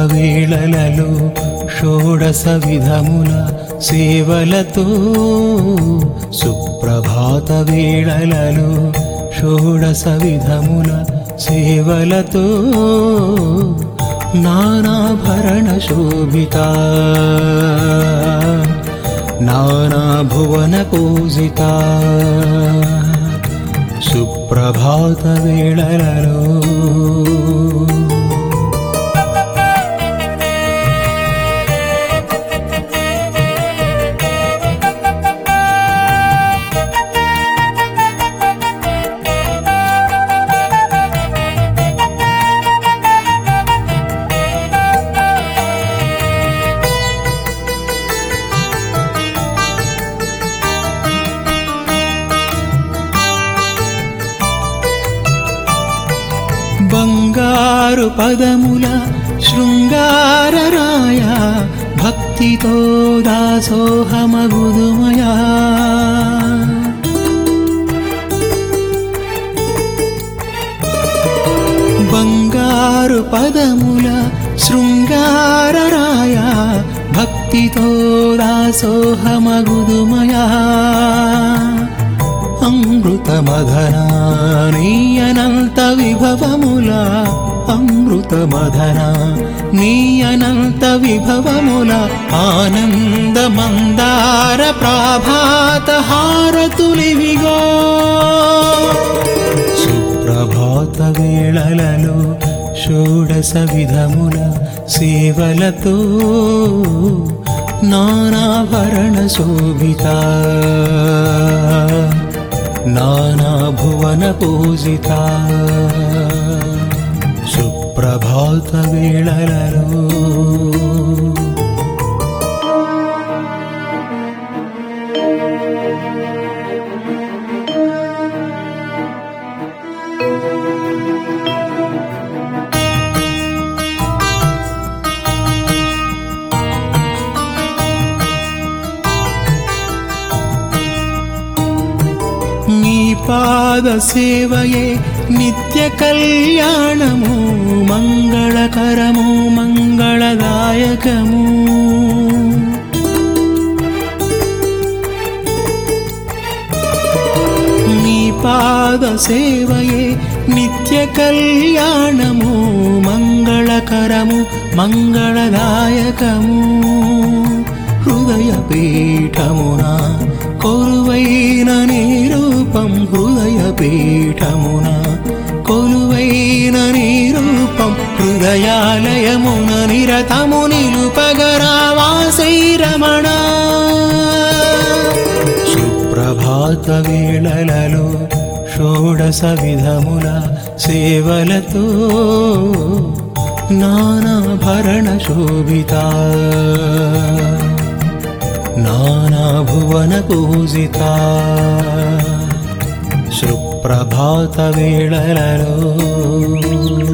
వేళలలో షోడశ విధముల సేవలతో సుప్రభాత వేళలలో షోడశ విధముల సేవలతో నానాభరణ శోభిత నానా భువన పూజిత సుప్రభాత వేళలలో బంగారు పదముల శృంగారరాయ భక్తితో దాసోహమగుదుమయా బంగారు పదముల శృంగారరాయ భక్తితో దాసోహమగుదుమయా అమృత మదనా నీ అనంత విభవముల అమృత మదనా నీ అనంత విభవముల ఆనంద మందార ప్రాభాత హారతులివిగో సుప్రభాత వేళలలో షోడశ విధముల సేవలతో నానాభరణ శోభిత నానా భువన పూజిత సుప్రభాత వేళలలో నీ పాద సేవయే నిత్య కళ్యాణము మంగళకరము మంగళదాయకము నీ పాద సేవయే నిత్య కళ్యాణము మంగళకరము మంగళదాయకము హృదయ పీఠమున కొలువైన నీ రూపం హృదయ పీఠమున కొలువైన నీ రూపం హృదయాలయమున నిరతము నిలుపగరావాసై రమణ సుప్రభాత వేళలలో షోడశ విధముల సేవలతో నానాభరణ శోభిత నానా భువన పూజిత సుప్రభాత వేళలలో